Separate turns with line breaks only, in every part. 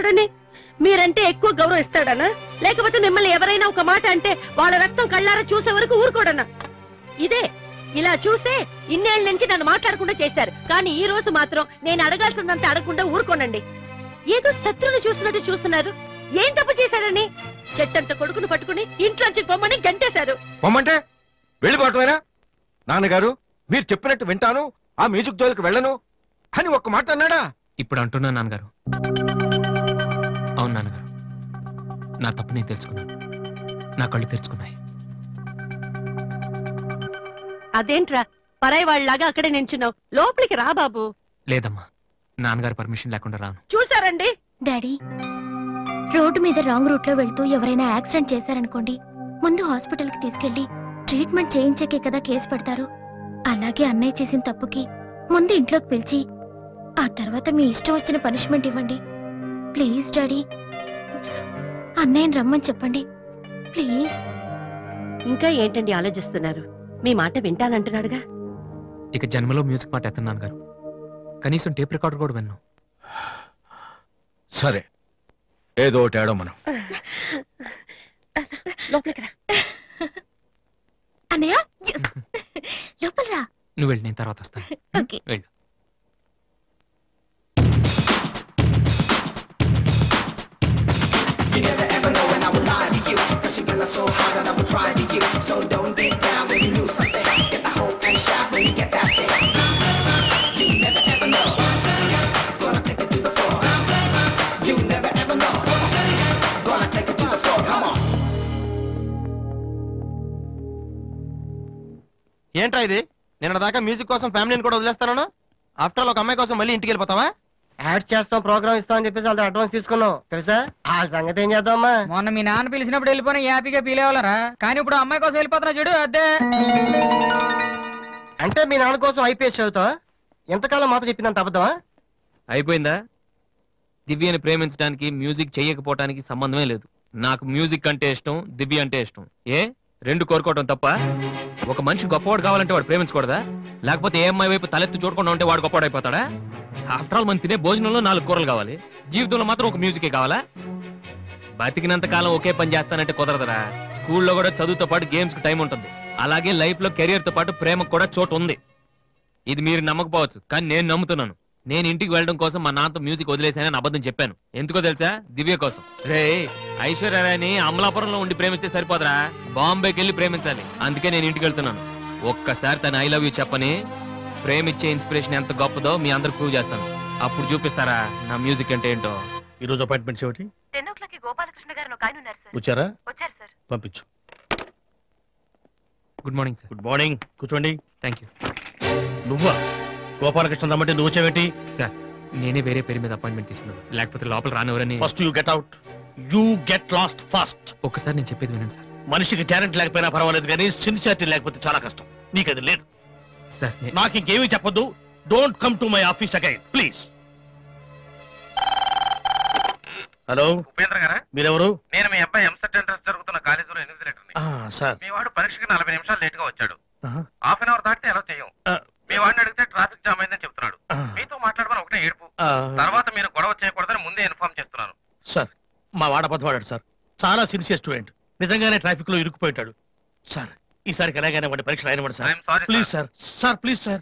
చేశాడని మీరంటే ఎక్కువ గౌరవం ఇస్తాడనా లేకపోతే మిమ్మల్ని ఎవరైనా ఒక మాట అంటే వాళ్ళ రక్తం కళ్ళారా చూసే వరకు ఊరుకోడనా ఇదే ఇలా చూసే ఇన్నేళ్ల నుంచి నన్ను మాట్లాడకుండా చేశారు కానీ ఈ రోజు మాత్రం నేను అడగాల్సిందంతా అడగకుండా ఊరుకోనండి ఏదో శత్రువుని చూస్తున్నట్టు చూస్తున్నారు ఏం తప్పు చేశారని చెట్టంత కొడుకును పట్టుకుని ఇంట్లోంచి పొమ్మని గంటేశారు
పొమ్మంటే వెళ్ళిపోవటమేనా నాన్నగారు మీరు చెప్పినట్టు వింటాను ఆ మ్యూజిక్ జోలికి వెళ్ళను అని ఒక్క మాట అన్నాడా
ఇప్పుడు అంటున్నా నాన్నగారు అవును నాన్నగారు నా తప్పు నేను తెలుసుకున్నాను నా కళ్ళు తెరుచుకున్నాయి
అదేంట్రా పరాయి వాళ్ళలాగా అక్కడే నించున్నావు లోపలికి రా బాబు
లేదమ్మా నాన్నగారు పర్మిషన్ లేకుండా రాను
చూసారండి
డాడీ రోడ్డు మీద రాంగ్ రూట్ లో వెళ్తూ ఎవరైనా యాక్సిడెంట్ చేశారనుకోండి ముందు హాస్పిటల్ కి తీసుకెళ్లి ట్రీట్మెంట్ చేయించాకే కదా కేసు పెడతారు అలాగే అన్నయ్య చేసిన తప్పుకి ముందు ఇంట్లోకి పిలిచి ఆ తర్వాత మీ ఇష్టం వచ్చిన పనిష్మెంట్ ఇవ్వండి ప్లీజ్ డాడీ అన్నయ్యని రమ్మని చెప్పండి ప్లీజ్
ఇంకా ఏంటండి ఆలోచిస్తున్నారు మీ మాట వింటానంటున్నాడుగా
ఇక జన్మలో మ్యూజిక్ మాట ఎత్తను నాన్నగారు కనీసం టేప్ రికార్డర్ కూడా విన్ను
సరే ఏదో ఒకటి ఏడో మనం
లోపలికి రా
అన్నయ్య yes. లోపల రా
నువ్వు వెళ్ళి నేను తర్వాత వస్తాను
ఓకే
వెళ్ళు
ఏంట్రా ఇది నిన్న దాకా మ్యూజిక్ కోసం ఫ్యామిలీని కూడా వదిలేస్తాను ఆఫ్టర్ ఆల్ ఒక అమ్మాయి కోసం మళ్ళీ ఇంటికి వెళ్ళిపోతావా
యాడ్ చేస్తాం ప్రోగ్రామ్ ఇస్తాం అని చెప్పేసి వాళ్ళతో అడ్వాన్స్ తీసుకున్నాం తెలుసా ఆ సంగతి ఏం చేద్దామా
మొన్న మీ నాన్న పిలిచినప్పుడు వెళ్ళిపోయిన హ్యాపీగా ఫీల్ అవ్వాలరా కానీ ఇప్పుడు అమ్మాయి కోసం వెళ్ళిపోతున్నా చూడు అదే
అంటే మీ నాన్న కోసం ఐపీఎస్ చదువుతావా ఎంతకాలం మాతో చెప్పిందంత అబద్ధమా
అయిపోయిందా దివ్యని ప్రేమించడానికి మ్యూజిక్ చెయ్యకపోవటానికి సంబంధమే లేదు నాకు మ్యూజిక్ అంటే ఇష్టం దివ్య అంటే ఇష్టం ఏ రెండు కోరుకోవటం తప్ప ఒక మనిషి గొప్పవాడు కావాలంటే వాడు ప్రేమించకూడదా లేకపోతే ఏ అమ్మాయి వైపు తలెత్తి చూడకుండా ఉంటే వాడు గొప్పవాడు అయిపోతాడా ఆఫ్టర్ ఆల్ మనం తినే భోజనంలో నాలుగు కూరలు కావాలి జీవితంలో మాత్రం ఒక మ్యూజికే కావాలా బతికినంత కాలం ఒకే పని చేస్తానంటే కుదరదురా స్కూల్లో కూడా చదువుతో పాటు గేమ్స్ కి టైం ఉంటుంది అలాగే లైఫ్ లో కెరియర్ తో పాటు ప్రేమకు కూడా చోటు ఉంది ఇది మీరు నమ్మకపోవచ్చు కానీ నేను నమ్ముతున్నాను నేను ఇంటికి వెళ్ళడం కోసం మా నాన్నతో మ్యూజిక్ వదిలేసానని అబద్ధం చెప్పాను ఎందుకో తెలుసా దివ్య కోసం రే ఐశ్వర్యరాయని అమలాపురంలో ఉండి ప్రేమిస్తే సరిపోదరా బాంబేకి వెళ్ళి ప్రేమించాలి అందుకే నేను ఇంటికి వెళ్తున్నాను ఒక్కసారి తన ఐ లవ్ యూ చెప్పని ప్రేమిచ్చే ఇన్స్పిరేషన్ ఎంత గొప్పదో మీ అందరు ప్రూవ్ చేస్తాను అప్పుడు చూపిస్తారా నా మ్యూజిక్ అంటే ఏంటో
ఈ రోజు అపాయింట్మెంట్స్ ఏమిటి
టెన్ ఓ క్లాక్ గోపాలకృష్ణ గారు ఒక ఆయన ఉన్నారు సార్
వచ్చారా
వచ్చారు సార్
పంపించు
good morning sir
good morning కూర్చోండి
థ్యాంక్ యూ
నువ్వా గోపాలకృష్ణ రమ్మంటే నువ్వు వచ్చావేంటి
సార్ నేనే వేరే పేరు మీద అపాయింట్మెంట్ తీసుకున్నాను లేకపోతే లోపల రానివరని
first you get out you get lost fast
ఒక్కసారి నేను చెప్పేది వినండి సార్
మనిషికి టాలెంట్ లేకపోయినా పర్వాలేదు కానీ సిన్సియారిటీ లేకపోతే చాలా కష్టం నీకు అది లేదు
సార్ నే-
నాకు ఇంకేమీ చెప్పొద్దు don't come to my office again please hello
Upendra గారా
మీరెవరు
నేను మీ అబ్బాయి ఎంసెట్ ఎంట్రన్స్ జరుగుతున్న కాలేజీలో ఇన్విజిలేటర్ని
ఆ, సార్
మీ వాడు పరీక్షకి నలభై నిమిషాలు లేట్ గా వచ్చాడు
ఆహా.
హాఫ్ అన్ అవర్ దాటితే ఎలా చేయం
ఆ.
మీ వాడిని అడిగితే ట్రాఫిక్ జామ్ అయిందని చెప్తున్నాడు
ఆ,
మీతో మాట్లాడమని ఒకటే ఏడుపు
ఆ,
తర్వాత మీరు గొడవ చేయకూడదని ముందే ఇన్ఫార్మ్ చేస్తున్నాను
సార్ మా వాడబద్దవాడాడు సార్ చాలా సిన్సియర్ స్టూడెంట్ నిజంగానే ట్రాఫిక్ లో ఇరుక్కుపోయింటాడు సార్ ఈసారికి ఎలాగైనా వాడి పరీక్ష రాయనివ్వండి sir
I'm sorry
please sir sir please sir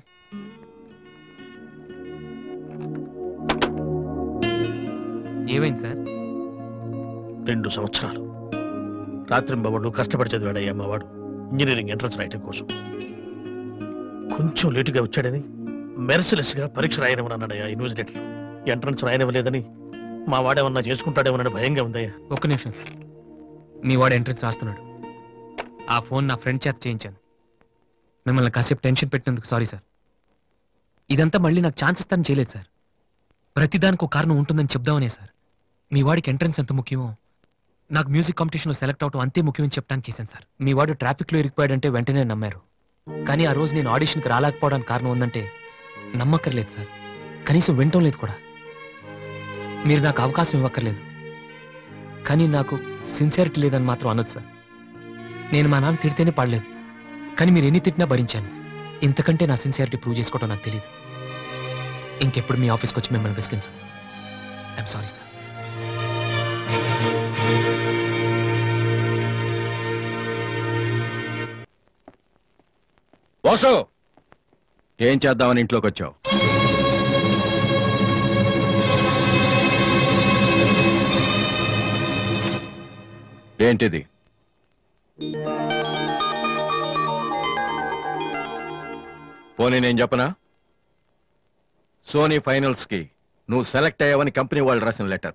ఏమైంది సార్
రెండు సంవత్సరాలు రాత్రింబవళ్ళు కష్టపడి చదివాడయ్యా మా వాడు ఇంజనీరింగ్ ఎంట్రన్స్ రాయటం కోసం కొంచెం లేటుగా వచ్చాడని మెర్సిలెస్ గా పరీక్ష రాయనివ్వను అన్నాడయ్యా ఇన్విజిలేటర్ ఎంట్రన్స్ రాయనివ్వలేదని మా వాడేమన్నా చేసుకుంటాడేమోనని భయంగా ఉందయ్యా
ఒక్క నిమిషం సార్ మీ వాడు ఎంట్రన్స్ రాస్తున్నాడు ఆ ఫోన్ నా ఫ్రెండ్ చేత చేయించాను మిమ్మల్ని కాసేపు టెన్షన్ పెట్టినందుకు సారీ సార్ ఇదంతా మళ్ళీ నాకు ఛాన్స్ ఇస్తాను చేయలేదు సార్ ప్రతిదానికి ఒక కారణం ఉంటుందని చెప్దామనే సార్ మీ వాడికి ఎంట్రన్స్ ఎంత ముఖ్యమో నాకు మ్యూజిక్ కాంపిటీషన్లో సెలెక్ట్ అవడం అంతే ముఖ్యమని చెప్పడానికి చేశాను సార్ మీ వాడు ట్రాఫిక్లో ఇరికిపోయాడంటే వెంటనే నమ్మారు కానీ ఆ రోజు నేను ఆడిషన్కి రాలేకపోవడానికి కారణం ఉందంటే నమ్మక్కర్లేదు సార్ కనీసం వినటం లేదు కూడా మీరు నాకు అవకాశం ఇవ్వక్కర్లేదు కానీ నాకు సిన్సియారిటీ లేదని మాత్రం అనొచ్చు సార్ నేను మా నాన్న తిడితేనే పడలేదు కానీ మీరు ఎన్ని తిట్టినా భరించాను ఇంతకంటే నా సిన్సియారిటీ ప్రూవ్ చేసుకోవడం నాకు తెలియదు ఇంకెప్పుడు మీ ఆఫీస్కి వచ్చి మిమ్మల్ని విసిగించు ఐఎమ్ సారీ సార్
వాసు ఏం చేద్దామని ఇంట్లోకి వచ్చావు ఏంటిది పోనీ నేను చెప్పనా సోనీ ఫైనల్స్ కి నువ్వు సెలెక్ట్ అయ్యావని కంపెనీ వాళ్ళు రాసిన లెటర్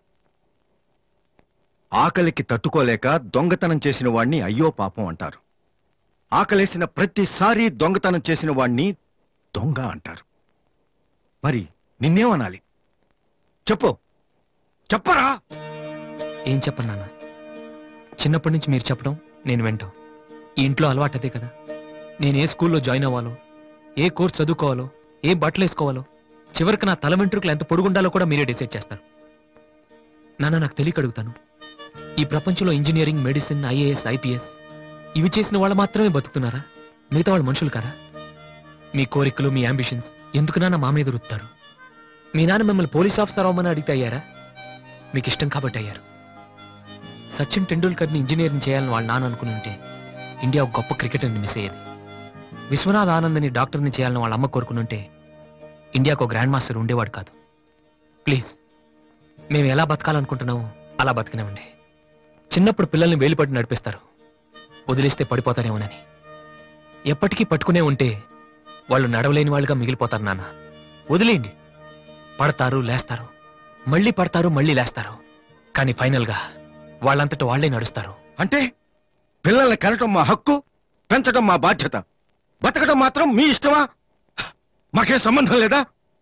ఆకలికి తట్టుకోలేక దొంగతనం చేసిన వాణ్ణి అయ్యో పాపం అంటారు ఆకలేసిన ప్రతిసారి దొంగతనం చేసిన వాణ్ణి దొంగ అంటారు మరి నిన్నేమనాలి చెప్పు చెప్పరా
ఏం చెప్పను నాన్న చిన్నప్పటి నుంచి మీరు చెప్పడం నేను వింటాం ఈ ఇంట్లో అలవాటు అదే కదా నేను ఏ స్కూల్లో జాయిన్ అవ్వాలో ఏ కోర్స్ చదువుకోవాలో ఏ బట్టలు వేసుకోవాలో చివరికి నా తల వెంట్రుకలు ఎంత పొడుగుండాలో కూడా మీరే డిసైడ్ చేస్తారు నాన్న నాకు తెలియక అడుగుతాను ఈ ప్రపంచంలో ఇంజనీరింగ్ మెడిసిన్ ఐఏఎస్ ఐపీఎస్ ఇవి చేసిన వాళ్ళు మాత్రమే బతుకుతున్నారా మిగతా వాళ్ళు మనుషులు కారా మీ కోరికలు మీ అంబిషన్స్ ఎందుకు నాన్న మా మీద రుత్తారు మీ నాన్న మిమ్మల్ని పోలీస్ ఆఫీసర్ అవ్వమని అడిగితే అయ్యారా మీకు ఇష్టం కాబట్టి అయ్యారు సచిన్ టెండూల్కర్ని ఇంజనీరింగ్ చేయాలని వాళ్ళ నాన్న అనుకుని ఉంటే ఇండియా ఒక గొప్ప క్రికెటర్ని మిస్ అయ్యేది విశ్వనాథ్ ఆనంద్ని డాక్టర్ని చేయాలని వాళ్ళ అమ్మ కోరుకుని ఉంటే ఇండియాకు ఒక గ్రాండ్ మాస్టర్ ఉండేవాడు కాదు ప్లీజ్ మేము ఎలా బతకాలనుకుంటున్నామో అలా బతికినామండి చిన్నప్పుడు పిల్లల్ని వేలుపట్టి నడిపిస్తారు వదిలేస్తే పడిపోతారేమోనని ఎప్పటికీ పట్టుకునే ఉంటే వాళ్ళు నడవలేని వాళ్ళుగా మిగిలిపోతారు నాన్న వదిలేయండి పడతారు లేస్తారు మళ్ళీ పడతారు మళ్ళీ లేస్తారు కానీ ఫైనల్గా వాళ్ళంతట వాళ్ళే నడుస్తారు
అంటే పిల్లల్ని కనటం మా హక్కు పెంచడం మా బాధ్యత బతకడం మాత్రం మీ ఇష్టమా మాకేం సంబంధం లేదా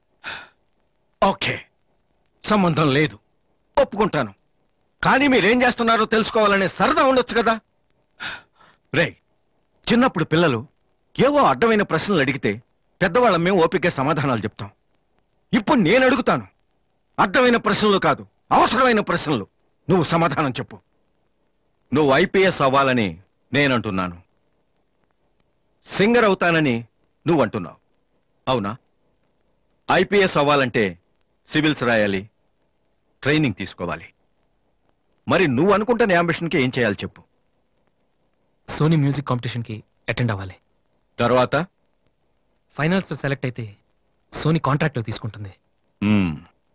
ఓకే సంబంధం లేదు ఒప్పుకుంటాను కానీ మీరేం చేస్తున్నారో తెలుసుకోవాలనే సరదా ఉండొచ్చు కదా రే చిన్నప్పుడు పిల్లలు ఏవో అడ్డమైన ప్రశ్నలు అడిగితే పెద్దవాళ్ళం మేము ఓపిక సమాధానాలు చెప్తాం ఇప్పుడు నేను అడుగుతాను అడ్డమైన ప్రశ్నలు కాదు అవసరమైన ప్రశ్నలు నువ్వు సమాధానం చెప్పు నువ్వు ఐపీఎస్ అవ్వాలని నేనంటున్నాను సింగర్ అవుతానని నువ్వు అంటున్నావు అవునా ఐపీఎస్ అవ్వాలంటే సివిల్స్ రాయాలి ట్రైనింగ్ తీసుకోవాలి మరి నువ్వు అనుకుంటున్న అంబిషన్కి ఏం చేయాలి చెప్పు
సోనీ మ్యూజిక్ కాంపిటీషన్కి అటెండ్ అవ్వాలి
తర్వాత
ఫైనల్స్లో సెలెక్ట్ అయితే సోనీ కాంట్రాక్ట్లో తీసుకుంటుంది
మ్మ్.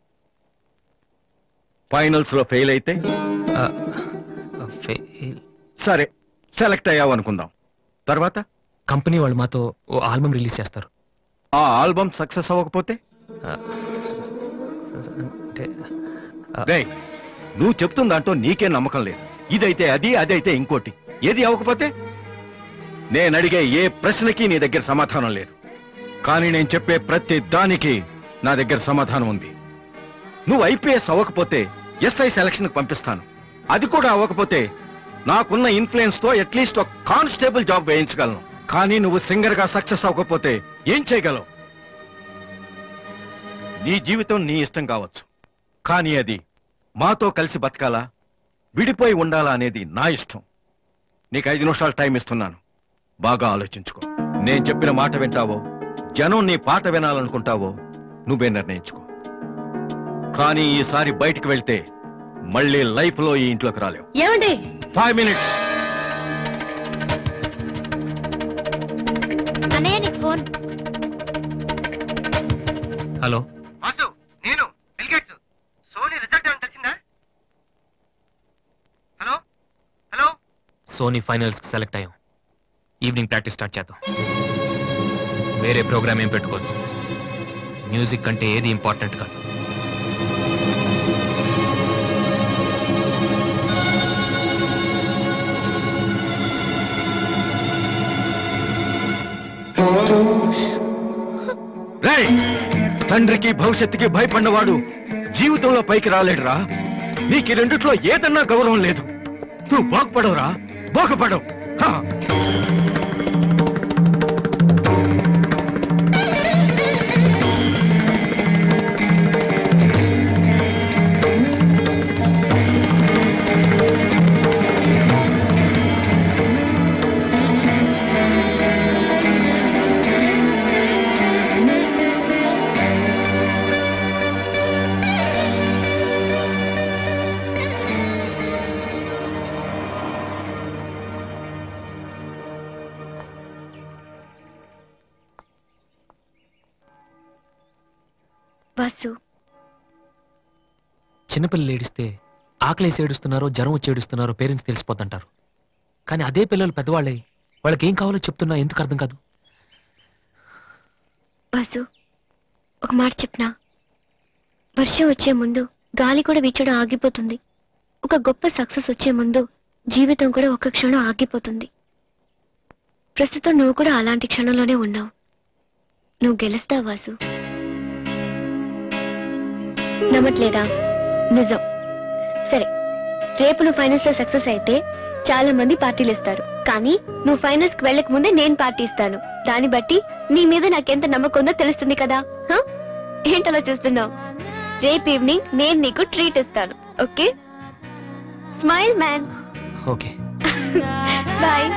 ఫైనల్స్ లో ఫెయిల్ అయితే
ఆ, ఆ, ఫెయిల్.
సరే సెలెక్ట్ అయ్యావు అనుకుందాం తర్వాత
కంపెనీ వాళ్ళు మాతో ఓ ఆల్బమ్ రిలీజ్ చేస్తారు
ఆ ఆల్బమ్ సక్సెస్ అవ్వకపోతే
అంటే
రే నువ్వు చెప్తున్న దాంట్లో నీకే నమ్మకం లేదు ఇదైతే అది అదైతే ఇంకోటి ఏది అవ్వకపోతే నేను అడిగే ఏ ప్రశ్నకి నీ దగ్గర సమాధానం లేదు కానీ నేను చెప్పే ప్రతి దానికి నా దగ్గర సమాధానం ఉంది నువ్వు ఐపీఎస్ అవ్వకపోతే ఎస్ఐ సెలక్షన్ పంపిస్తాను అది కూడా అవ్వకపోతే నాకున్న ఇన్ఫ్లుయెన్స్ తో అట్లీస్ట్ ఒక కానిస్టేబుల్ జాబ్ వేయించగలను కానీ నువ్వు సింగర్ గా సక్సెస్ అవ్వకపోతే ఏం చేయగలవు నీ జీవితం నీ ఇష్టం కావచ్చు కానీ అది మాతో కలిసి బతకాలా విడిపోయి ఉండాలా అనేది నా ఇష్టం నీకు ఐదు నిమిషాలు టైం ఇస్తున్నాను బాగా ఆలోచించుకో నేను చెప్పిన మాట వింటావో జనం నీ పాట వినాలనుకుంటావో నువ్వే నిర్ణయించుకో కానీ ఈసారి బయటికి వెళ్తే మళ్ళీ లైఫ్ లో ఈ ఇంట్లోకి రాలేవు
ఏమండి
ఫైవ్ మినిట్స్
అన్నయ్య నీకు ఫోన్
హలో
వాసు నేను బిల్గేట్స్ సోనీ రిజల్ట్ ఏమైనా తెలిసిందా హలో హలో
సోనీ ఫైనల్స్కి సెలెక్ట్ అయ్యాం ఈవినింగ్ ప్రాక్టీస్ స్టార్ట్ చేద్దాం వేరే ప్రోగ్రామ్ ఏం పెట్టుకోవద్దు మ్యూజిక్ అంటే ఏది ఇంపార్టెంట్ కాదు
రేయ్ తండ్రికి భవిష్యత్తుకి భయపడినవాడు జీవితంలో పైకి రాలేడురా నీకు ఈ రెండిట్లో ఏదన్నా గౌరవం లేదు నువ్వు బాగుపడవురా బాగుపడవు హా.
వాసు
చిన్నపిల్లలు ఏడిస్తే ఆకలేసి ఏడుస్తున్నారో జ్వరం వచ్చి ఏడుస్తున్నారో పేరెంట్స్ తెలిసిపోతుంటారు కానీ అదే పిల్లలు పెద్దవాళ్ళే వాళ్ళకి ఏం కావాలో చెప్తున్నా ఎందుకు అర్థం కాదు
వాసు ఒక మాట చెప్పనా వర్షం వచ్చే ముందు గాలి కూడా వీచడం ఆగిపోతుంది ఒక గొప్ప సక్సెస్ వచ్చే ముందు జీవితం కూడా ఒక క్షణం ఆగిపోతుంది ప్రస్తుతం నువ్వు కూడా అలాంటి క్షణంలోనే ఉన్నావు నువ్వు గెలుస్తావు వాసు నమ్మట్లేదా నిజం సరే రేపు నువ్వు ఫైనల్స్ లో సక్సెస్ అయితే చాలా మంది పార్టీలు ఇస్తారు కానీ నువ్వు ఫైనల్స్ కి వెళ్ళక ముందే నేను పార్టీ ఇస్తాను దాన్ని బట్టి నీ మీద నాకెంత నమ్మకం ఉందో తెలుస్తుంది కదా హ? ఏంటలా చూస్తున్నావు రేపు ఈవినింగ్ నేను నీకు ట్రీట్ ఇస్తాను okay smile man
okay
bye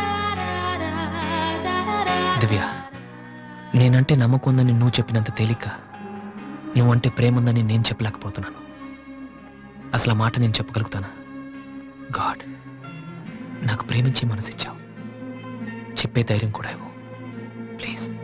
Divya నేనంటే నమ్మకం ఉందని నువ్వు చెప్పినంత తేలిక నువ్వంటే ప్రేమ ఉందని నేను చెప్పలేకపోతున్నాను అసలు ఆ మాట నేను చెప్పగలుగుతానా గాడ్ నాకు ప్రేమించి మనసిచ్చావు చెప్పే ధైర్యం కూడా ఇవ్వు ప్లీజ్